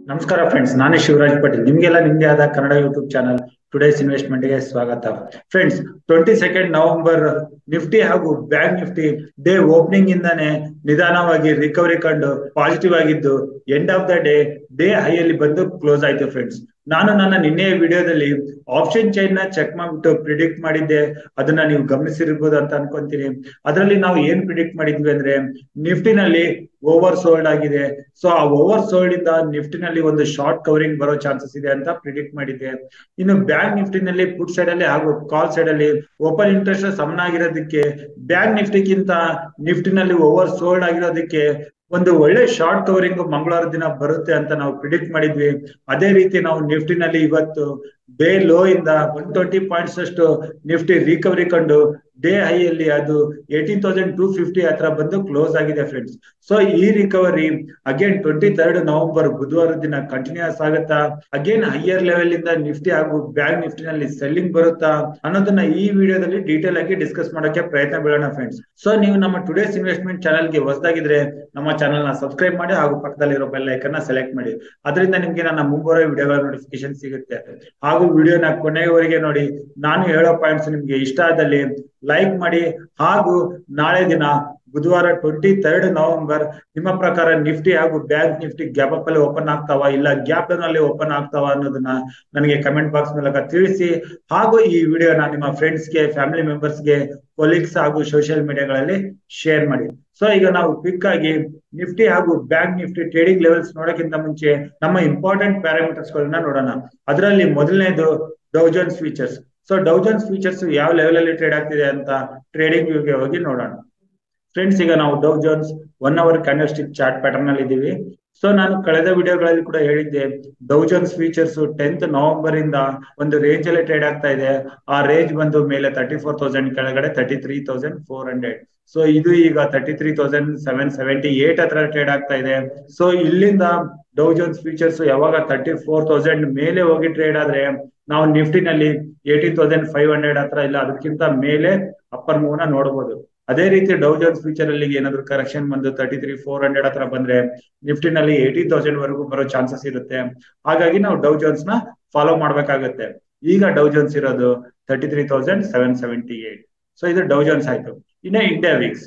ನಮಸ್ಕಾರ ಫ್ರೆಂಡ್ಸ್ ನಾನೇ ಶಿವರಾಜ್ ಪಾಟೀಲ್ ನಿಮ್ಗೆಲ್ಲ ನಿಮ್ದೇ ಆದ Kannada YouTube channel today's investment ಗೆ ಸ್ವಾಗತ friends twenty second November Nifty ಹಾಗೂ ಬ್ಯಾಂಕ್ ನಿಫ್ಟಿ ಡೇ ಓಪನಿಂಗ್ ಇಂದಾನೆ ನಿಧಾನವಾಗಿ ರಿಕವರಿ ಕಂಡು ಪಾಸಿಟಿವ್ ಆಗಿದ್ದು end of the day day high ಅಲ್ಲಿ ಬಂದು ಕ್ಲೋಸ್ ಆಯ್ತು ಫ್ರೆಂಡ್ಸ್ ನಾನು ನನ್ನ ನಿನ್ನೆಯ ವಿಡಿಯೋದಲ್ಲಿ ಆಪ್ಷನ್ ಚೈನ್ ನ ಚೆಕ್ ಮಾಡ್ಬಿಟ್ಟು ಪ್ರಿಡಿಕ್ಟ್ ಮಾಡಿದ್ದೆ ಅದನ್ನ ನೀವು ಗಮನಿಸಿರ್ಬೋದು ಅಂತ ಅನ್ಕೊಂತೀನಿ ಅದರಲ್ಲಿ ನಾವು ಏನ್ ಪ್ರಿಡಿಕ್ಟ್ ಮಾಡಿದ್ವಿ ಅಂದ್ರೆ ನಿಫ್ಟಿನಲ್ಲಿ ಓವರ್ ಸೋಲ್ಡ್ ಆಗಿದೆ ಸೊ ಆ ಓವರ್ ಸೋಲ್ಡ್ ಇಂದ ನಿಫ್ಟಿನಲ್ಲಿ ಒಂದು ಶಾರ್ಟ್ ಕವರಿಂಗ್ ಬರೋ ಚಾನ್ಸಸ್ ಇದೆ ಅಂತ ಪ್ರಿಡಿಕ್ಟ್ ಮಾಡಿದ್ದೆ ಇನ್ನು ಬ್ಯಾಂಕ್ ನಿಫ್ಟಿನಲ್ಲಿ ಪುಟ್ ಸೈಡ್ ಅಲ್ಲಿ ಹಾಗೂ ಕಾಲ್ ಸೈಡ್ ಅಲ್ಲಿ ಓಪನ್ ಇಂಟ್ರೆಸ್ಟ್ ಸಮನಾಗಿರೋದಕ್ಕೆ ಬ್ಯಾಂಕ್ ನಿಫ್ಟಿಗಿಂತ ನಿಫ್ಟಿನಲ್ಲಿ ಓವರ್ ಸೋಲ್ಡ್ ಆಗಿರೋದಕ್ಕೆ ಒಂದು ಒಳ್ಳೆ ಶಾರ್ಟ್ ಕವರಿಂಗ್ ಮಂಗಳವಾರ ದಿನ ಬರುತ್ತೆ ಅಂತ ನಾವು ಪ್ರಿಡಿಕ್ಟ್ ಮಾಡಿದ್ವಿ ಅದೇ ರೀತಿ ನಾವು ನಿಫ್ಟಿನಲ್ಲಿ ಇವತ್ತು ಡೇ ಲೋ ಇಂದ ಒನ್ ಟ್ವೆಂಟಿ ಪಾಯಿಂಟ್ಸ್ ಅಷ್ಟು ನಿಫ್ಟಿ ರಿಕವರಿ ಕಂಡು ಡೇ ಹೈ ಅಲ್ಲಿ ಅದು ಏಟೀನ್ ತೌಸಂಡ್ ಟೂ ಫಿಫ್ಟಿ ಹತ್ರ ಬಂದು ಕ್ಲೋಸ್ ಆಗಿದೆ ಫ್ರೆಂಡ್ಸ್ ಸೊ ಈ recovery again twenty third November ಬುಧವಾರ ದಿನ ಕಂಟಿನ್ಯೂಸ್ ಆಗುತ್ತಾ ಅಗೇನ್ ಹೈಯರ್ ಲೆವೆಲ್ ಇಂದ ನಿಫ್ಟಿ ಹಾಗೂ ಬ್ಯಾಂಕ್ ನಿಫ್ಟಿನಲ್ಲಿ ಸೆಲ್ಲಿಂಗ್ ಬರುತ್ತಾ ಅನ್ನೋದನ್ನ ಈ ವಿಡಿಯೋದಲ್ಲಿ ಡೀಟೇಲ್ ಆಗಿ ಡಿಸ್ಕಸ್ ಮಾಡೋಕೆ ಪ್ರಯತ್ನ ಬೀಳೋಣ ಫ್ರೆಂಡ್ಸ್ ಸೊ ನೀವು ನಮ್ಮ ಟುಡೇಸ್ ಇನ್ವೆಸ್ಟ್ಮೆಂಟ್ ಚಾನಲ್ಗೆ ಹೊಸದಾಗಿದ್ರೆ ನಮ್ಮ ಚಾನಲ್ ನ ಸಬ್ಸ್ಕ್ರೈಬ್ ಮಾಡಿ ಹಾಗೂ ಪಕ್ಕದಲ್ಲಿರೋ ಬೆಲ್ ಐಕನ್ ನ ಸೆಲೆಕ್ಟ್ ಮಾಡಿ ಅದರಿಂದ ನಿಮ್ಗೆ ನನ್ನ ಮುಂಬರೋ ವಿಡಿಯೋಗಳ ನೋಟಿಫಿಕೇಶನ್ ಸಿಗುತ್ತೆ ಹಾಗೂ ವಿಡಿಯೋನ ಕೊನೆಯವರೆಗೆ ನೋಡಿ ನಾನು ಹೇಳೋ ಪಾಯಿಂಟ್ಸ್ ನಿಮ್ಗೆ ಇಷ್ಟ ಆದಲ್ಲಿ ಲೈಕ್ ಮಾಡಿ ಹಾಗೂ ನಾಳೆ ದಿನ ಬುಧವಾರ ಟ್ವೆಂಟಿ ಥರ್ಡ್ ನವೆಂಬರ್ ನಿಮ್ಮ ಪ್ರಕಾರ ನಿಫ್ಟಿ ಹಾಗೂ ಬ್ಯಾಂಕ್ ನಿಫ್ಟಿ ಗ್ಯಾಪ್ ಅಪ್ ಅಲ್ಲಿ ಓಪನ್ ಆಗ್ತಾವ ಇಲ್ಲ ಗ್ಯಾಪ್ ಡೌನ್ ಅಲ್ಲಿ ಓಪನ್ ಆಗ್ತಾವ ಅನ್ನೋದನ್ನ ನನಗೆ ಕಮೆಂಟ್ ಬಾಕ್ಸ್ ಮೂಲಕ ತಿಳಿಸಿ ಹಾಗೂ ಈ ವಿಡಿಯೋನ ನಿಮ್ಮ ಫ್ರೆಂಡ್ಸ್ಗೆ ಫ್ಯಾಮಿಲಿ ಮೆಂಬರ್ಸ್ಗೆ ಕೊಲೀಗ್ಸ್ ಹಾಗೂ ಸೋಷಿಯಲ್ ಮೀಡಿಯಾಗಳಲ್ಲಿ ಶೇರ್ ಮಾಡಿ ಸೊ ಈಗ ನಾವು ಕ್ವಿಕ್ ಆಗಿ ನಿಫ್ಟಿ ಹಾಗೂ ಬ್ಯಾಂಕ್ ನಿಫ್ಟಿ ಟ್ರೇಡಿಂಗ್ ಲೆವೆಲ್ಸ್ ನೋಡೋಕ್ಕಿಂತ ಮುಂಚೆ ನಮ್ಮ ಇಂಪಾರ್ಟೆಂಟ್ ಪ್ಯಾರಾಮೀಟರ್ಸ್ ಗಳನ್ನ ನೋಡೋಣ ಅದರಲ್ಲಿ ಮೊದಲನೇದು Dow Jones futures so Dow Jones futures ಯಾವ ಲೆವೆಲ್ ಅಲ್ಲಿ ಟ್ರೇಡ್ ಆಗ್ತಿದೆ ಅಂತ ಟ್ರೇಡಿಂಗ್ ವ್ಯೂಗೆ ಹೋಗಿ ನೋಡೋಣ ಫ್ರೆಂಡ್ಸ್ ಈಗ ನಾವು Dow Jones one hour candle stick chart pattern ಅಲ್ಲಿ ಇದೀವಿ ಸೊ ನಾನು ಕಳೆದ ವಿಡಿಯೋಗಳಲ್ಲಿ ಕೂಡ ಹೇಳಿದ್ದೆ ಡೌಜನ್ಸ್ ಫೀಚರ್ಸ್ ಟೆಂತ್ ನವೆಂಬರ್ ಇಂದ ಒಂದು ರೇಂಜ್ ಅಲ್ಲಿ ಟ್ರೇಡ್ ಆಗ್ತಾ ಇದೆ ಆ ರೇಂಜ್ ಬಂದು ಮೇಲೆ ತರ್ಟಿ ಫೋರ್ ತೌಸಂಡ್ ಕೆಳಗಡೆ thirty three thousand four hundred so ಇದು ಈಗ thirty three thousand seven seventy eight ಹತ್ರ ಟ್ರೇಡ್ ಆಗ್ತಾ ಇದೆ ಸೊ ಇಲ್ಲಿಂದ ಡೌಜನ್ಸ್ ಫೀಚರ್ಸ್ ಯಾವಾಗ ತರ್ಟಿ ಫೋರ್ ತೌಸಂಡ್ ಮೇಲೆ ಹೋಗಿ ಟ್ರೇಡ್ ಆದ್ರೆ ನಾವು ನಿಫ್ಟಿನಲ್ಲಿ ಏಯ್ಟೀನ್ ತೌಸಂಡ್ ಫೈವ್ ಹಂಡ್ರೆಡ್ ಹತ್ರ ಇಲ್ಲ ಅದಕ್ಕಿಂತ ಮೇಲೆ ಅಪ್ಪರ್ ಮೂವ್ ನ ನೋಡಬಹುದು ಅದೇ ರೀತಿ ಡೌಜನ್ಸ್ ಫ್ಯೂಚರ್ ಅಲ್ಲಿ ಏನಾದ್ರು ಕರೆಕ್ಷನ್ ಬಂದು ತರ್ಟಿ ತ್ರೀ ಫೋರ್ ಹಂಡ್ರೆಡ್ ಹತ್ರ ಬಂದ್ರೆ ನಿಫ್ಟಿನಲ್ಲಿ ಏಯ್ಟೀನ್ ತೌಸಂಡ್ ವರೆಗೂ ಬರೋ ಚಾನ್ಸಸ್ ಇರುತ್ತೆ ಹಾಗಾಗಿ ನಾವು ಡೌಜನ್ಸ್ ನ ಫಾಲೋ ಮಾಡ್ಬೇಕಾಗತ್ತೆ ಈಗ ಡೌಜನ್ಸ್ ಇರೋದು thirty three thousand seven seventy eight so ಇದು ಡೌಜನ್ಸ್ ಆಯ್ತು ಇನ್ನ India VIX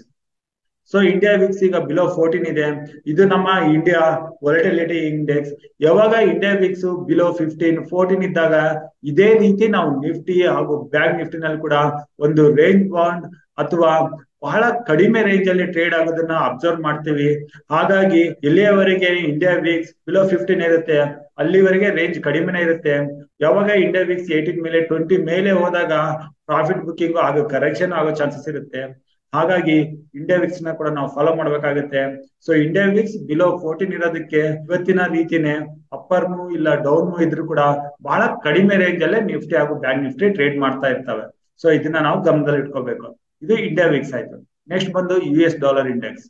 so India VIX ಈಗ ಬಿಲೋ ಫೋರ್ಟೀನ್ ಇದೆ ಇದು ನಮ್ಮ ಇಂಡಿಯಾ ವೊಲಟಿಲಿಟಿ ಇಂಡೆಕ್ಸ್ ಯಾವಾಗ India VIX below fifteen fourteen ಇದ್ದಾಗ ಇದೇ ರೀತಿ ನಾವು ನಿಫ್ಟಿ ಹಾಗೂ ಬ್ಯಾಂಕ್ ನಿಫ್ಟಿನಲ್ಲಿ ಕೂಡ ಒಂದು ರೇಂಜ್ ಬಾಂಡ್ ಅಥವಾ ಬಹಳ ಕಡಿಮೆ ರೇಂಜ್ ಅಲ್ಲಿ ಟ್ರೇಡ್ ಆಗೋದನ್ನ ಅಬ್ಸರ್ವ್ ಮಾಡ್ತೀವಿ ಹಾಗಾಗಿ ಇಲ್ಲಿಯವರೆಗೆ ಇಂಡಿಯಾ ವೀಕ್ಸ್ ಬಿಲೋ ಫಿಫ್ಟೀನ್ ಇರುತ್ತೆ ಅಲ್ಲಿವರೆಗೆ ರೇಂಜ್ ಕಡಿಮೆನೇ ಇರುತ್ತೆ ಯಾವಾಗ ಇಂಡಿಯಾ ವೀಕ್ಸ್ ಏಯ್ಟೀನ್ ಮೇಲೆ ಟ್ವೆಂಟಿ ಮೇಲೆ ಹೋದಾಗ ಪ್ರಾಫಿಟ್ ಬುಕಿಂಗ್ ಹಾಗೂ ಕರೆಕ್ಷನ್ ಆಗೋ ಚಾನ್ಸಸ್ ಇರುತ್ತೆ ಹಾಗಾಗಿ ಇಂಡಿಯಾ ವಿಕ್ಸ್ ನ ಕೂಡ ನಾವು ಫಾಲೋ ಮಾಡ್ಬೇಕಾಗುತ್ತೆ so India VIX below fourteen ಇರೋದಕ್ಕೆ ಇವತ್ತಿನ ರೀತಿನೇ ಅಪ್ಪರ್ ಮೂವ್ ಇಲ್ಲ ಡೌನ್ ಮೂವ್ ಇದ್ರು ಕೂಡ ಬಹಳ ಕಡಿಮೆ ರೇಂಜ್ ಅಲ್ಲೇ ನಿಫ್ಟಿ ಹಾಗೂ ಬ್ಯಾಂಕ್ ನಿಫ್ಟಿ ಟ್ರೇಡ್ ಮಾಡ್ತಾ ಇರ್ತವೆ ಸೊ ಇದನ್ನ ನಾವು ಗಮನದಲ್ಲಿ ಇಟ್ಕೋಬೇಕು ಇದು ಇಂಡಿಯಾ ವಿಕ್ಸ್ ಆಯ್ತು ನೆಕ್ಸ್ಟ್ ಬಂದು U S dollar index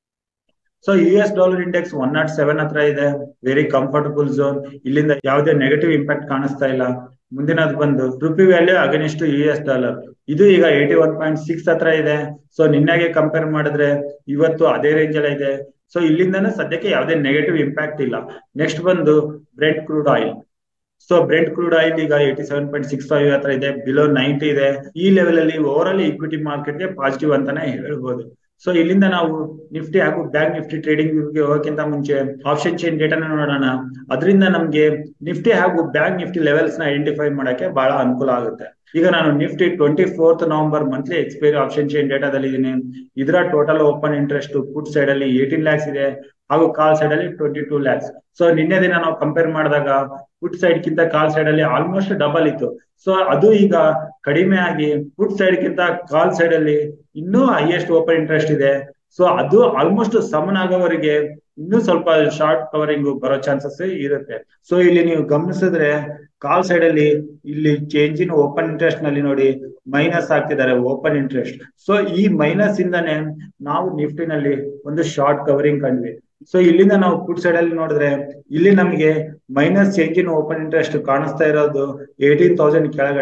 so U S dollar index one naught seven ಹತ್ರ ಇದೆ ವೆರಿ ಕಂಫರ್ಟಬಲ್ ಝೋನ್ ಇಲ್ಲಿಂದ ಯಾವುದೇ ನೆಗೆಟಿವ್ ಇಂಪ್ಯಾಕ್ಟ್ ಕಾಣಿಸ್ತಾ ಇಲ್ಲ ಮುಂದಿನದು ಬಂದು rupee value against U S dollar ಇದು ಈಗ ಏಯ್ಟಿ ಒನ್ ಪಾಯಿಂಟ್ ಸಿಕ್ಸ್ ಹತ್ರ ಇದೆ ಸೊ ನಿನ್ನೆಗೆ ಕಂಪೇರ್ ಮಾಡಿದ್ರೆ ಇವತ್ತು ಅದೇ ರೇಂಜ್ ಎಲ್ಲ ಇದೆ ಸೊ ಇಲ್ಲಿಂದನೂ ಸದ್ಯಕ್ಕೆ ಯಾವುದೇ ನೆಗೆಟಿವ್ ಇಂಪ್ಯಾಕ್ಟ್ ಇಲ್ಲ ನೆಕ್ಸ್ಟ್ ಬಂದು Brent crude oil so Brent crude oil ಈಗ eighty seven point six five ಹತ್ರ ಇದೆ ಬಿಲೋ ನೈಂಟಿ ಇದೆ ಈ ಲೆವೆಲ್ ಅಲ್ಲಿ ಓವರ್ ಆಲ್ ಈಕ್ವಿಟಿ ಮಾರ್ಕೆಟ್ಗೆ ಪಾಸಿಟಿವ್ ಅಂತಾನೆ ಹೇಳ್ಬೋದು ಸೊ ಇಲ್ಲಿಂದ ನಾವು ನಿಫ್ಟಿ ಹಾಗೂ ಬ್ಯಾಂಕ್ ನಿಫ್ಟಿ ಟ್ರೇಡಿಂಗ್ ಗೆ ಹೋಗೋಕ್ಕಿಂತ ಮುಂಚೆ ಆಪ್ಷನ್ ಚೈನ್ ಡೇಟಾನ ನೋಡೋಣ ಅದರಿಂದ ನಮ್ಗೆ ನಿಫ್ಟಿ ಹಾಗೂ ಬ್ಯಾಂಕ್ ನಿಫ್ಟಿ ಲೆವೆಲ್ಸ್ ನ ಐಡೆಂಟಿಫೈ ಮಾಡಕ್ಕೆ ಬಹಳ ಅನುಕೂಲ ಆಗುತ್ತೆ ಈಗ ನಾನು Nifty twenty fourth November monthly expiry option chain ಡೇಟಾದಲ್ಲಿ ಇದೀನಿ ಇದರ total open interest put side ಅಲ್ಲಿ ಏಯ್ಟೀನ್ ಲ್ಯಾಕ್ಸ್ ಇದೆ ಹಾಗೂ ಕಾಲ್ ಸೈಡ್ ಅಲ್ಲಿ ಟ್ವೆಂಟಿ ಟೂ ಲ್ಯಾಕ್ಸ್ ಸೊ ನಿನ್ನೆ ದಿನ ನಾವು ಕಂಪೇರ್ ಮಾಡಿದಾಗ ಪುಟ್ ಸೈಡ್ ಕಿಂತ ಕಾಲ್ ಸೈಡ್ ಅಲ್ಲಿ ಆಲ್ಮೋಸ್ಟ್ ಡಬಲ್ ಇತ್ತು ಸೊ ಅದು ಈಗ ಕಡಿಮೆ ಆಗಿ ಪುಟ್ ಸೈಡ್ ಕಿಂತ ಕಾಲ್ ಸೈಡ್ ಅಲ್ಲಿ ಇನ್ನೂ ಹೈಯೆಸ್ಟ್ ಓಪನ್ ಇಂಟ್ರೆಸ್ಟ್ ಇದೆ ಸೊ ಅದು ಆಲ್ಮೋಸ್ಟ್ ಸಮನ್ ಆಗೋವರೆಗೆ ಇನ್ನೂ ಸ್ವಲ್ಪ ಶಾರ್ಟ್ ಕವರಿಂಗ್ ಬರೋ ಚಾನ್ಸಸ್ ಇರುತ್ತೆ ಸೊ ಇಲ್ಲಿ ನೀವು ಗಮನಿಸಿದ್ರೆ ಕಾಲ್ ಸೈಡ್ ಅಲ್ಲಿ ಇಲ್ಲಿ ಚೇಂಜ್ ಇನ್ ಓಪನ್ ಇಂಟ್ರೆಸ್ಟ್ ನಲ್ಲಿ ನೋಡಿ ಮೈನಸ್ ಆಗ್ತಿದ್ದಾರೆ ಓಪನ್ ಇಂಟ್ರೆಸ್ಟ್ ಸೊ ಈ ಮೈನಸ್ ಇಂದಾನೆ ನಾವು ನಿಫ್ಟಿನಲ್ಲಿ ಒಂದು ಶಾರ್ಟ್ ಕವರಿಂಗ್ ಕಂಡ್ವಿ ಸೊ ಇಲ್ಲಿಂದ ನಾವು ಪುಟ್ ಸೈಡ್ ಅಲ್ಲಿ ನೋಡಿದ್ರೆ ಇಲ್ಲಿ ನಮಗೆ minus change in open interest ಕಾಣಿಸ್ತಾ ಇರೋದು ಏಯ್ಟೀನ್ ತೌಸಂಡ್ ಕೆಳಗಡೆ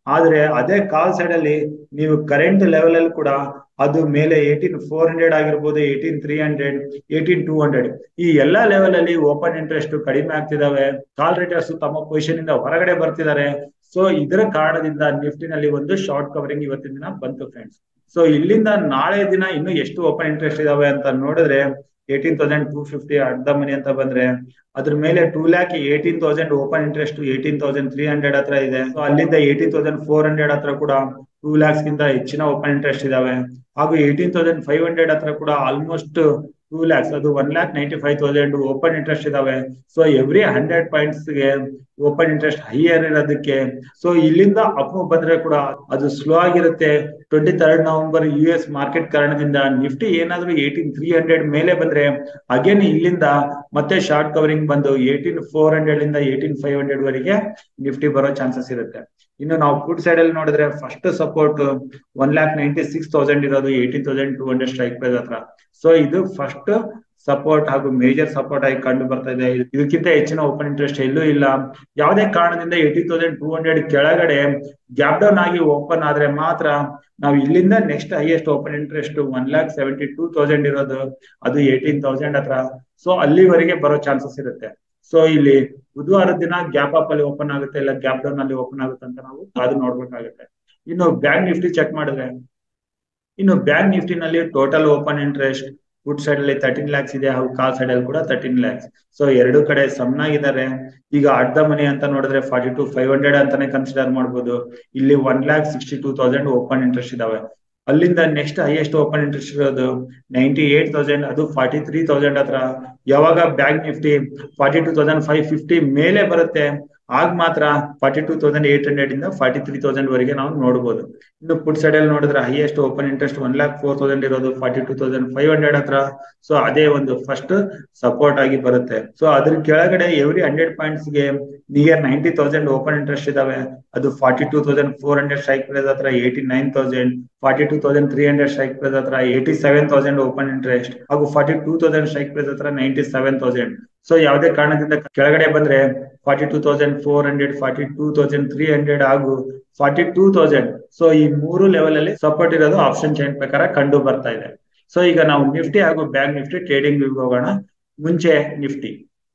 ಆದ್ರೆ ಅದೇ ಕಾಲ್ ಸೈಡ್ ಅಲ್ಲಿ ನೀವು ಕರೆಂಟ್ ಲೆವೆಲ್ ಅಲ್ಲಿ ಕೂಡ ಅದು ಮೇಲೆ ಏಯ್ಟೀನ್ ಫೋರ್ ಹಂಡ್ರೆಡ್ ಆಗಿರ್ಬೋದು eighteen three hundred eighteen two hundred ಈ ಎಲ್ಲಾ ಲೆವೆಲ್ ಅಲ್ಲಿ ಓಪನ್ ಇಂಟ್ರೆಸ್ಟ್ ಕಡಿಮೆ ಆಗ್ತಿದಾವೆ ಕಾಲ್ ರೇಟರ್ಸ್ ತಮ್ಮ ಪೊಸಿಷನ್ ಇಂದ ಹೊರಗಡೆ ಬರ್ತಿದ್ದಾರೆ ಸೊ ಇದರ ಕಾರಣದಿಂದ ನಿಫ್ಟಿನಲ್ಲಿ ಒಂದು ಶಾರ್ಟ್ ಕವರಿಂಗ್ ಇವತ್ತಿನ ದಿನ ಬಂತು ಫ್ರೆಂಡ್ಸ್ ಸೊ ಇಲ್ಲಿಂದ ನಾಳೆ ದಿನ ಇನ್ನು ಎಷ್ಟು ಓಪನ್ ಇಂಟ್ರೆಸ್ಟ್ ಇದಾವೆ ಅಂತ ನೋಡಿದ್ರೆ ಏಯ್ಟೀನ್ ತೌಸಂಡ್ ಟೂ ಫಿಫ್ಟಿ ಅರ್ಧ ಮನಿ ಅಂತ ಬಂದ್ರೆ ಅದ್ರ ಮೇಲೆ two lakh eighteen thousand open interest eighteen thousand three hundred ಹತ್ರ ಇದೆ ಸೊ ಅಲ್ಲಿಂದ ಏಯ್ಟೀನ್ ತೌಸಂಡ್ ಫೋರ್ ಹಂಡ್ರೆಡ್ ಹತ್ರ ಕೂಡ ಟೂ ಲ್ಯಾಕ್ಸ್ ಗಿಂತ ಹೆಚ್ಚಿನ ಓಪನ್ ಇಂಟ್ರೆಸ್ಟ್ ಇದಾವೆ ಹಾಗೂ ಏಯ್ಟೀನ್ ತೌಸಂಡ್ ಫೈವ್ ಹಂಡ್ರೆಡ್ ಹತ್ರ ಕೂಡ ಆಲ್ಮೋಸ್ಟ್ ಟೂ ಲ್ಯಾಕ್ಸ್ ಅದು one lakh ninety five thousand open interest ಇದಾವೆ ಸೊ ಎವ್ರಿ ಹಂಡ್ರೆಡ್ ಪಾಯಿಂಟ್ಸ್ ಗೆ ಓಪನ್ ಇಂಟ್ರೆಸ್ಟ್ ಹೈಯರ್ ಇರೋದಕ್ಕೆ ಸೊ ಇಲ್ಲಿಂದ ಅಪ್ ಬಂದ್ರೆ ಕೂಡ ಅದು ಸ್ಲೋ ಆಗಿರುತ್ತೆ twenty third November U S market ಕಾರಣದಿಂದ ನಿಫ್ಟಿ ಏನಾದ್ರೂ ಏಯ್ಟೀನ್ ತ್ರೀ ಹಂಡ್ರೆಡ್ ಮೇಲೆ ಬಂದ್ರೆ ಅಗೇನ್ ಇಲ್ಲಿಂದ ಮತ್ತೆ ಶಾರ್ಟ್ ಕವರಿಂಗ್ ಬಂದು ಏಯ್ಟೀನ್ ಫೋರ್ ಹಂಡ್ರೆಡ್ ಇಂದ ಏಯ್ಟೀನ್ ಫೈವ್ ಹಂಡ್ರೆಡ್ ವರೆಗೆ ನಿಫ್ಟಿ ಬರೋ ಚಾನ್ಸಸ್ ಇರುತ್ತೆ ಇನ್ನು ನಾವು ಫುಡ್ ಸೈಡ್ ಅಲ್ಲಿ ನೋಡಿದ್ರೆ first support one lakh ninety six thousand ಇರೋದು eighteen thousand two hundred strike price ಹತ್ರ ಸೊ ಇದು ಫಸ್ಟ್ ಸಪೋರ್ಟ್ ಹಾಗೂ ಮೇಜರ್ ಸಪೋರ್ಟ್ ಆಗಿ ಕಂಡು ಬರ್ತಾ ಇದೆ ಇದಕ್ಕಿಂತ ಹೆಚ್ಚಿನ ಓಪನ್ ಇಂಟ್ರೆಸ್ಟ್ ಎಲ್ಲೂ ಇಲ್ಲ ಯಾವುದೇ ಕಾರಣದಿಂದ ಏಯ್ಟೀನ್ ತೌಸಂಡ್ ಟೂ ಹಂಡ್ರೆಡ್ ಕೆಳಗಡೆ ಗ್ಯಾಪ್ ಡೌನ್ ಆಗಿ ಓಪನ್ ಆದ್ರೆ ಮಾತ್ರ ನಾವು ಇಲ್ಲಿಂದ next highest open interest one lakh seventy two thousand ಇರೋದು ಅದು ಏಯ್ಟೀನ್ ತೌಸಂಡ್ ಹತ್ರ ಸೊ ಅಲ್ಲಿವರೆಗೆ ಬರೋ ಚಾನ್ಸಸ್ ಇರುತ್ತೆ ಸೊ ಇಲ್ಲಿ ಬುಧವಾರ ದಿನ ಗ್ಯಾಪ್ ಅಪ್ ಅಲ್ಲಿ ಓಪನ್ ಆಗುತ್ತೆ ಇಲ್ಲ ಗ್ಯಾಪ್ ಡೌನ್ ಅಲ್ಲಿ ಓಪನ್ ಆಗುತ್ತೆ ಅಂತ ನಾವು ಅದು ನೋಡ್ಬೇಕಾಗುತ್ತೆ ಇನ್ನು ಬ್ಯಾಂಕ್ ನಿಫ್ಟಿ ಚೆಕ್ ಮಾಡಿದ್ರೆ ಇನ್ನು ಬ್ಯಾಂಕ್ ನಿಫ್ಟಿನಲ್ಲಿ total open interest put side ಅಲ್ಲಿ ತರ್ಟೀನ್ ಲ್ಯಾಕ್ಸ್ ಇದೆ ಹಾಗೂ ಕಾಲ್ ಸೈಡ್ ಅಲ್ಲಿ ಕೂಡ ತರ್ಟೀನ್ ಲ್ಯಾಕ್ಸ್ ಸೊ ಎರಡು ಕಡೆ ಸಮನಾಗಿದ್ದಾರೆ ಈಗ ಅರ್ಧ ಮನಿ ಅಂತ ನೋಡಿದ್ರೆ ಫಾರ್ಟಿ ಟು ಫೈವ್ ಹಂಡ್ರೆಡ್ ಅಂತಾನೆ ಕನ್ಸಿಡರ್ ಮಾಡ್ಬೋದು ಇಲ್ಲಿ one lakh sixty two thousand open interest ಇದಾವೆ ಅಲ್ಲಿಂದ ನೆಕ್ಸ್ಟ್ ಹೈಯೆಸ್ಟ್ ಓಪನ್ ಇಂಟ್ರೆಸ್ಟ್ ಇರೋದು ನೈಂಟಿ ಏಟ್ ತೌಸಂಡ್ ಅದು ಫಾರ್ಟಿ ತ್ರೀ ತೌಸಂಡ್ ಹತ್ರ ಯಾವಾಗ bank Nifty forty two thousand five fifty ಮೇಲೆ ಬರುತ್ತೆ ಆಗ ಮಾತ್ರ forty two thousand eight hundred ಇಂದ ಫಾರ್ಟಿ ತ್ರೀ ತೌಸಂಡ್ ವರೆಗೆ ನಾವು ನೋಡಬಹುದು ಇನ್ನು ಪುಟ್ ಸೈಡ್ ಅಲ್ಲಿ ನೋಡಿದ್ರೆ highest open interest one lakh four thousand ಇರೋದು forty two thousand five hundred ಹತ್ರ ಸೊ ಅದೇ ಒಂದು ಫಸ್ಟ್ ಸಪೋರ್ಟ್ ಆಗಿ ಬರುತ್ತೆ ಸೊ ಅದ್ರ ಕೆಳಗಡೆ ಎವ್ರಿ ಹಂಡ್ರೆಡ್ ಪಾಯಿಂಟ್ಸ್ ಗೆ near ninety thousand open interest ಇದಾವೆ ಅದು forty two thousand four hundred strike price ಹತ್ರ eighty nine thousand forty two thousand three hundred strike price ಹತ್ರ eighty seven thousand open interest ಹಾಗೂ forty two thousand strike price ಹತ್ರ ninety seven thousand so ಯಾವುದೇ ಕಾರಣದಿಂದ ಕೆಳಗಡೆ ಬಂದ್ರೆ forty two thousand four hundred forty two thousand three hundred ಹಾಗೂ forty two thousand so ಈ ಮೂರು ಲೆವೆಲ್ ಅಲ್ಲಿ ಸಪೋರ್ಟ್ ಇರೋದು ಆಪ್ಷನ್ ಚೈನ್ ಪ್ರಕಾರ ಕಂಡು ಬರ್ತಾ ಇದೆ ಸೊ ಈಗ ನಾವು ನಿಫ್ಟಿ ಹಾಗೂ ಬ್ಯಾಂಕ್ ನಿಫ್ಟಿ ಟ್ರೇಡಿಂಗ್ ಹೋಗೋಣ ಮುಂಚೆ ನಿಫ್ಟಿ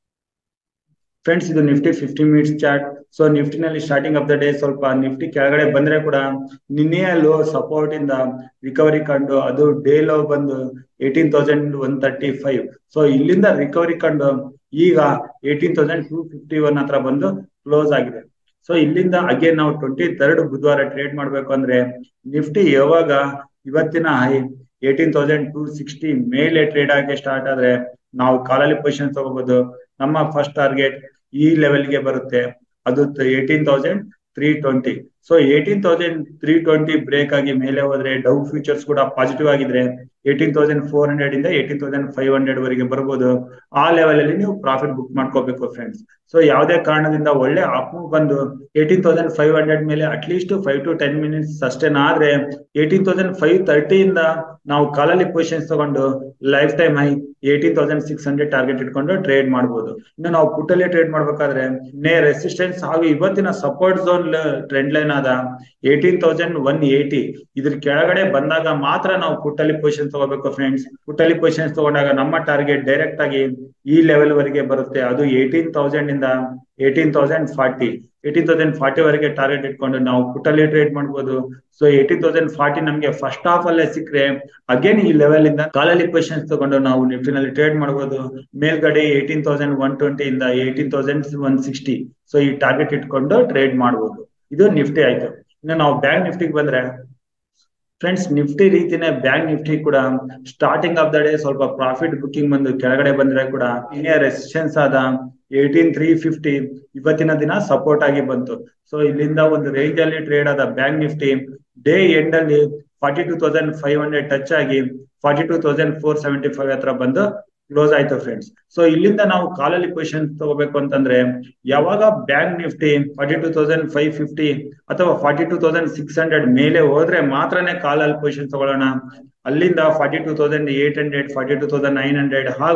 ಫ್ರೆಂಡ್ಸ್ ಇದು Nifty fifty minutes chart so ನಿಫ್ಟಿನಲ್ಲಿ ಸ್ಟಾರ್ಟಿಂಗ್ ಆಫ್ ದ ಡೇ ಸ್ವಲ್ಪ ನಿಫ್ಟಿ ಕೆಳಗಡೆ ಬಂದ್ರೆ ಕೂಡ ನಿನ್ನೆಯ ಲೋ ಸಪೋರ್ಟ್ ಇಂದ ರಿಕವರಿ ಕಂಡು ಅದು ಡೇ ಲೋ ಬಂದು eighteen thousand one thirty five so ಇಲ್ಲಿಂದ ರಿಕವರಿ ಕಂಡು ಈಗ eighteen thousand two fifty one ಹತ್ರ ಬಂದು ಕ್ಲೋಸ್ ಆಗಿದೆ ಸೊ ಇಲ್ಲಿಂದ ಅಗೇನ್ ನಾವು ಟ್ವೆಂಟಿ ಥರ್ಡ್ ಬುಧವಾರ ಟ್ರೇಡ್ ಮಾಡ್ಬೇಕು ಅಂದ್ರೆ ನಿಫ್ಟಿ ಯಾವಾಗ ಇವತ್ತಿನ high eighteen thousand two sixty ಮೇಲೆ ಟ್ರೇಡ್ ಆಗಿ ಸ್ಟಾರ್ಟ್ ಆದ್ರೆ ನಾವು ಕಾಲಲ್ಲಿ ಪೊಸಿಷನ್ ತಗೋಬಹುದು ನಮ್ಮ ಫಸ್ಟ್ ಟಾರ್ಗೆಟ್ ಈ ಲೆವೆಲ್ಗೆ ಬರುತ್ತೆ ಅದು eighteen thousand three twenty so eighteen thousand three twenty break ಆಗಿ ಮೇಲೆ ಹೋದ್ರೆ ಡೌ ಫ್ಯೂಚರ್ಸ್ ಕೂಡ ಪಾಸಿಟಿವ್ ಆಗಿದ್ರೆ ಏಯ್ಟೀನ್ ತೌಸಂಡ್ ಫೋರ್ ಹಂಡ್ರೆಡ್ ಇಂದ ಏಯ್ಟೀನ್ ತೌಸಂಡ್ ಫೈವ್ ಹಂಡ್ರೆಡ್ ವರೆಗೆ ಬರ್ಬೋದು ಆ ಲೆವೆಲ್ ಅಲ್ಲಿ ನೀವು ಪ್ರಾಫಿಟ್ ಬುಕ್ ಮಾಡ್ಕೋಬೇಕು ಫ್ರೆಂಡ್ಸ್ ಸೊ ಯಾವುದೇ ಕಾರಣದಿಂದ ಒಳ್ಳೆ ಅಪ್ ಬಂದು ಏಯ್ಟೀನ್ ತೌಸಂಡ್ ಫೈವ್ ಹಂಡ್ರೆಡ್ ಮೇಲೆ at least five to ten minutes sustain ಆದ್ರೆ ಏಯ್ಟೀನ್ ತೌಸಂಡ್ ಫೈವ್ ತರ್ಟಿಯಿಂದ ನಾವು ಕಾಲಲ್ಲಿ ಪೊಸಿಷನ್ಸ್ ತಗೊಂಡು lifetime high eighteen thousand six hundred target ಇಟ್ಕೊಂಡು ಟ್ರೇಡ್ ಮಾಡಬಹುದು ಇನ್ನು ನಾವು ಪುಟ್ಟಲ್ಲಿ ಟ್ರೇಡ್ ಮಾಡ್ಬೇಕಾದ್ರೆ ನೇ ರೆಸಿಸ್ಟೆನ್ಸ್ ಹಾಗೂ ಇವತ್ತಿನ ಸಪೋರ್ಟ್ ಝೋನ್ ಟ್ರೆಂಡ್ ಲೈನ್ ಆದ ಏಯ್ಟೀನ್ ತೌಸಂಡ್ ಒನ್ ಏಯ್ಟಿ ಇದ್ರ ಕೆಳಗಡೆ ಬಂದಾಗ ಮಾತ್ರ ನಾವು ಪುಟ್ಟಲ್ಲಿ ಪೊಸಿಷನ್ ತಗೋಬೇಕು ಫ್ರೆಂಡ್ಸ್ ಪುಟ್ಟಲ್ಲಿ ಪೊಸಿಷನ್ಸ್ ತಗೊಂಡಾಗ ನಮ್ಮ ಟಾರ್ಗೆಟ್ ಡೈರೆಕ್ಟ್ ಆಗಿ ಈ ಲೆವೆಲ್ ವರೆಗೆ ಬರುತ್ತೆ ಅದು ಏಯ್ಟೀನ್ ತೌಸಂಡ್ ಇಂದ eighteen thousand forty eighteen thousand forty ವರೆಗೆ ಟಾರ್ಗೆಟ್ ಇಟ್ಕೊಂಡು ನಾವು ಪುಟ್ಟಲ್ಲಿ ಟ್ರೇಡ್ ಮಾಡ್ಬೋದು ಸೊ ಏಯ್ಟೀನ್ ತೌಸಂಡ್ ಫಾರ್ಟಿ ನಮಗೆ ಫಸ್ಟ್ ಹಾಫ್ ಅಲ್ಲೇ ಸಿಕ್ಕರೆ ಅಗೇನ್ ಈ ಲೆವೆಲ್ ಇಂದ ಕಾಲಲ್ಲಿ ಪೊಸಿಷನ್ಸ್ ತಗೊಂಡು ನಾವು ನಿಫ್ಟಿನಲ್ಲಿ ಟ್ರೇಡ್ ಮಾಡ್ಬೋದು ಮೇಲ್ಗಡೆ ಏಯ್ಟೀನ್ ತೌಸಂಡ್ ಒನ್ ಟ್ವೆಂಟಿ ಇಂದ eighteen thousand one sixty so ಈ ಟಾರ್ಗೆಟ್ ಇಟ್ಕೊಂಡು ಟ್ರೇಡ್ ಮಾಡ್ಬೋದು ಇದು ನಿಫ್ಟಿ ಆಯ್ತು ಇನ್ನು ನಾವು ಬ್ಯಾಂಕ್ ನಿಫ್ಟಿಗೆ ಬಂದ್ರೆ ಫ್ರೆಂಡ್ಸ್ ನಿಫ್ಟಿ ರೀತಿನೇ ಬ್ಯಾಂಕ್ ನಿಫ್ಟಿ ಕೂಡ ಸ್ಟಾರ್ಟಿಂಗ್ ಆಫ್ ದ ಡೇ ಸ್ವಲ್ಪ ಪ್ರಾಫಿಟ್ ಬುಕಿಂಗ್ ಬಂದು ಕೆಳಗಡೆ ಬಂದ್ರೆ ಕೂಡ ಇನ್ನೇ ರೆಸಿಸ್ಟೆನ್ಸ್ ಆದ ಏಯ್ಟೀನ್ ತ್ರೀ ಫಿಫ್ಟಿ ಇವತ್ತಿನ ದಿನ ಸಪೋರ್ಟ್ ಆಗಿ ಬಂತು ಸೊ ಇಲ್ಲಿಂದ ಒಂದು ರೇಂಜ್ ಅಲ್ಲಿ ಟ್ರೇಡ್ ಆದ ಬ್ಯಾಂಕ್ ನಿಫ್ಟಿ ಡೇ ಎಂಡ್ ಅಲ್ಲಿ forty two thousand five hundred touch ಆಗಿ forty two thousand four seventy five ಹತ್ರ ಬಂದು ಕ್ಲೋಸ್ ಆಯ್ತು ಫ್ರೆಂಡ್ಸ್ ಸೊ ಇಲ್ಲಿಂದ ನಾವು ಕಾಲಲ್ಲಿ ಪೊಸಿಷನ್ ತಗೋಬೇಕು ಅಂತಂದ್ರೆ ಯಾವಾಗ bank Nifty forty two thousand five fifty ಅಥವಾ forty two thousand six hundred ಮೇಲೆ ಹೋದ್ರೆ ಮಾತ್ರನೇ ಕಾಲಲ್ಲಿ ಪೊಸಿಷನ್ ತಗೊಳ್ಳೋಣ ಅಲ್ಲಿಂದ forty two thousand eight hundred forty two thousand nine hundred ಹಾಗೂ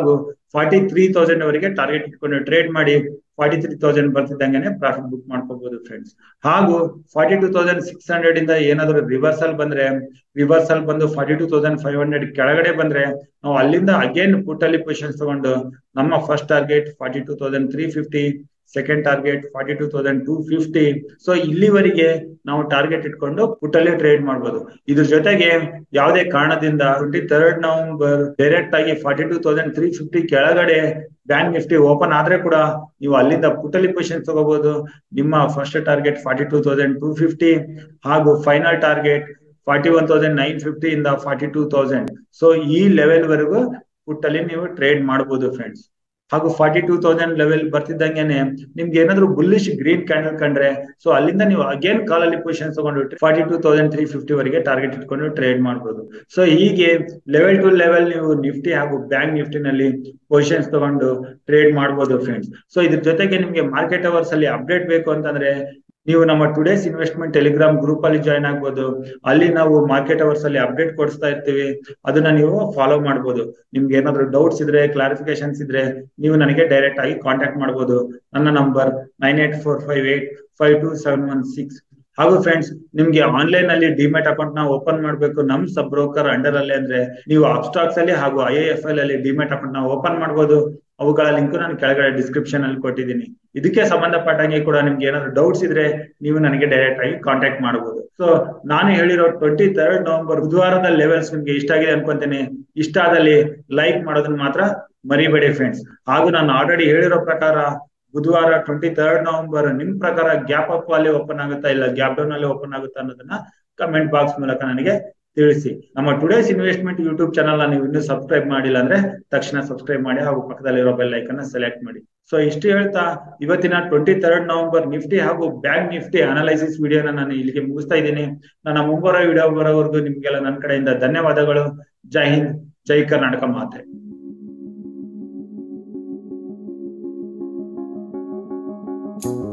ಫಾರ್ಟಿ ತ್ರೀ ತೌಸಂಡ್ ವರೆಗೆ ಟಾರ್ಗೆಟ್ ಇಟ್ಕೊಂಡು ಟ್ರೇಡ್ ಮಾಡಿ ಫಾರ್ಟಿ ತ್ರೀ ತೌಸಂಡ್ ಬರ್ತಿದ್ದಂಗೆ ಪ್ರಾಫಿಟ್ ಬುಕ್ ಮಾಡ್ಕೋಬಹುದು ಫ್ರೆಂಡ್ಸ್ ಹಾಗೂ forty two thousand six hundred ಇಂದ ಏನಾದ್ರು ರಿವರ್ಸಲ್ ಬಂದ್ರೆ ರಿವರ್ಸಲ್ ಬಂದು forty two thousand five hundred ಕೆಳಗಡೆ ಬಂದ್ರೆ ನಾವು ಅಲ್ಲಿಂದ ಅಗೇನ್ ಪುಟ್ ಅಲ್ಲಿ ಪೊಸಿಷನ್ಸ್ ತಗೊಂಡು ನಮ್ಮ first target forty two thousand three fifty second target forty two thousand two fifty so ಇಲ್ಲಿವರೆಗೆ ನಾವು ಟಾರ್ಗೆಟ್ ಇಟ್ಕೊಂಡು ಪುಟ್ಟಲ್ಲಿ ಟ್ರೇಡ್ ಮಾಡ್ಬೋದು ಇದ್ರ ಜೊತೆಗೆ ಯಾವುದೇ ಕಾರಣದಿಂದ ಟ್ವೆಂಟಿ ಥರ್ಡ್ ನವೆಂಬರ್ ಡೈರೆಕ್ಟ್ ಆಗಿ forty two thousand three fifty ಕೆಳಗಡೆ ಬ್ಯಾಂಕ್ ನಿಫ್ಟಿ ಓಪನ್ ಆದ್ರೆ ಕೂಡ ನೀವು ಅಲ್ಲಿಂದ ಪುಟ್ಟಲ್ಲಿ ಪೊಸಿಷನ್ ತಗೋಬಹುದು ನಿಮ್ಮ first target forty two thousand two fifty ಹಾಗೂ final target forty one thousand nine fifty ಇಂದ ಫಾರ್ಟಿ ಟೂ ತೌಸಂಡ್ ಸೊ ಈ ಲೆವೆಲ್ ವರೆಗೂ ಪುಟ್ಟಲ್ಲಿ ನೀವು ಟ್ರೇಡ್ ಮಾಡಬಹುದು ಫ್ರೆಂಡ್ಸ್ ಹಾಗೂ ಫಾರ್ಟಿ ಟೂ ತೌಸಂಡ್ ಲೆವೆಲ್ ಬರ್ತಿದ್ದಂಗೆನೆ ನಿಮ್ಗೆ ಏನಾದ್ರು ಬುಲ್ಲಿಶ್ ಗ್ರೀನ್ ಕ್ಯಾಂಡಲ್ ಕಂಡ್ರೆ ಸೊ ಅಲ್ಲಿಂದ ನೀವು ಅಗೇನ್ ಕಾಲಲ್ಲಿ ಪೊಸಿಷನ್ ತಗೊಂಡು forty two thousand three fifty ವರೆಗೆ ಟಾರ್ಗೆಟ್ ಇಟ್ಕೊಂಡು ಟ್ರೇಡ್ ಮಾಡಬಹುದು ಸೊ ಹೀಗೆ ಲೆವೆಲ್ ಟು ಲೆವೆಲ್ ನೀವು ನಿಫ್ಟಿ ಹಾಗೂ ಬ್ಯಾಂಕ್ ನಿಫ್ಟಿನಲ್ಲಿ ಪೊಸಿಷನ್ಸ್ ತಗೊಂಡು ಟ್ರೇಡ್ ಮಾಡಬಹುದು ಫ್ರೆಂಡ್ಸ್ ಸೊ ಇದ್ರ ಜೊತೆಗೆ ನಿಮ್ಗೆ ಮಾರ್ಕೆಟ್ ಅವರ್ಸ್ ಅಲ್ಲಿ ಅಪ್ಡೇಟ್ ಬೇಕು ಅಂತಂದ್ರೆ ನೀವು ನಮ್ಮ ಟುಡೇಸ್ ಇನ್ವೆಸ್ಟ್ಮೆಂಟ್ ಟೆಲಿಗ್ರಾಮ್ ಗ್ರೂಪ್ ಅಲ್ಲಿ ಜಾಯ್ನ್ ಆಗ್ಬೋದು ಅಲ್ಲಿ ನಾವು ಮಾರ್ಕೆಟ್ ಅವರ್ಸ್ ಅಲ್ಲಿ ಅಪ್ಡೇಟ್ ಕೊಡಿಸ್ತಾ ಇರ್ತೀವಿ ಅದನ್ನ ನೀವು ಫಾಲೋ ಮಾಡ್ಬೋದು ನಿಮ್ಗೆ ಏನಾದ್ರು ಡೌಟ್ಸ್ ಇದ್ರೆ ಕ್ಲಾರಿಫಿಕೇಶನ್ಸ್ ಇದ್ರೆ ನೀವು ನನಗೆ ಡೈರೆಕ್ಟ್ ಆಗಿ ಕಾಂಟ್ಯಾಕ್ಟ್ ಮಾಡ್ಬೋದು ನನ್ನ number nine eight four five eight five two seven one six ಹಾಗೂ ಫ್ರೆಂಡ್ಸ್ ನಿಮ್ಗೆ ಆನ್ಲೈನ್ ಅಲ್ಲಿ ಡಿಮೆಟ್ ಅಕೌಂಟ್ ನ ಓಪನ್ ಮಾಡ್ಬೇಕು ನಮ್ ಸಬ್ ಬ್ರೋಕರ್ ಅಂಡರ್ ಅಲ್ಲಿ ಅಂದ್ರೆ ನೀವು ಅಪ್ಸ್ಟಾಕ್ಸ್ ಅಲ್ಲಿ ಹಾಗೂ ಐ ಎಫ್ ಎಲ್ ಅಲ್ಲಿ ಡಿಮೆಟ್ ಅಕೌಂಟ್ ನ ಓಪನ್ ಮಾಡ್ಬೋದು ಅವುಗಳ ಲಿಂಕ್ ನಾನು ಕೆಳಗಡೆ ಡಿಸ್ಕ್ರಿಪ್ಷನ್ ಅಲ್ಲಿ ಕೊಟ್ಟಿದ್ದೀನಿ ಇದಕ್ಕೆ ಸಂಬಂಧಪಟ್ಟಂಗೆ ಕೂಡ ನಿಮ್ಗೆ ಏನಾದ್ರು ಡೌಟ್ಸ್ ಇದ್ರೆ ನೀವು ನನಗೆ ಡೈರೆಕ್ಟ್ ಆಗಿ ಕಾಂಟ್ಯಾಕ್ಟ್ ಮಾಡಬಹುದು ಸೊ ನಾನು ಹೇಳಿರೋ ಟ್ವೆಂಟಿ ಥರ್ಡ್ ನವೆಂಬರ್ ಬುಧವಾರದ ಲೆವೆಲ್ಸ್ ನಿಮ್ಗೆ ಇಷ್ಟ ಆಗಿದೆ ಅನ್ಕೊಂತೇನೆ ಇಷ್ಟ ಆದಲ್ಲಿ ಲೈಕ್ ಮಾಡೋದನ್ನ ಮಾತ್ರ ಮರಿಬೇಡಿ ಫ್ರೆಂಡ್ಸ್ ಹಾಗೂ ನಾನು ಆಲ್ರೆಡಿ ಹೇಳಿರೋ ಪ್ರಕಾರ ಬುಧವಾರ ಟ್ವೆಂಟಿ ಥರ್ಡ್ ನವೆಂಬರ್ ನಿಮ್ ಪ್ರಕಾರ ಗ್ಯಾಪ್ ಅಪ್ ಅಲ್ಲಿ ಓಪನ್ ಆಗುತ್ತಾ ಇಲ್ಲ ಗ್ಯಾಪ್ ಡೌನ್ ಅಲ್ಲಿ ಓಪನ್ ಆಗುತ್ತಾ ಅನ್ನೋದನ್ನ ಕಮೆಂಟ್ ಬಾಕ್ಸ್ ಮೂಲಕ ನನಗೆ ತಿಳಿಸಿ ನಮ್ಮ ಟುಡೇಸ್ ಇನ್ವೆಸ್ಟ್ಮೆಂಟ್ ಯೂಟ್ಯೂಬ್ ಚಾನಲ್ ನೀವು ಇನ್ನೂ ಸಬ್ಸ್ಕ್ರೈಬ್ ಮಾಡಿಲ್ಲ ಅಂದ್ರೆ ತಕ್ಷಣ ಸಬ್ಸ್ಕ್ರೈಬ್ ಮಾಡಿ ಹಾಗೂ ಪಕ್ಕದಲ್ಲಿರೋ ಬೆಲ್ ಐಕನ್ ಸೆಲೆಕ್ಟ್ ಮಾಡಿ ಸೊ ಇಷ್ಟು ಹೇಳ್ತಾ ಇವತ್ತಿನ ಟ್ವೆಂಟಿ ಥರ್ಡ್ ನವೆಂಬರ್ ನಿಫ್ಟಿ ಹಾಗೂ ಬ್ಯಾಂಕ್ ನಿಫ್ಟಿ ಅನಲೈಸಿಸ್ ವಿಡಿಯೋನ ನಾನು ಇಲ್ಲಿಗೆ ಮುಗಿಸ್ತಾ ಇದ್ದೀನಿ ನನ್ನ ಮುಂಬರೋ ವಿಡಿಯೋ ಬರೋವರೆಗೂ ನಿಮ್ಗೆಲ್ಲ ನನ್ನ ಕಡೆಯಿಂದ ಧನ್ಯವಾದಗಳು ಜೈ ಹಿಂದ್ ಜೈ ಕರ್ನಾಟಕ ಮಾತೆ thank you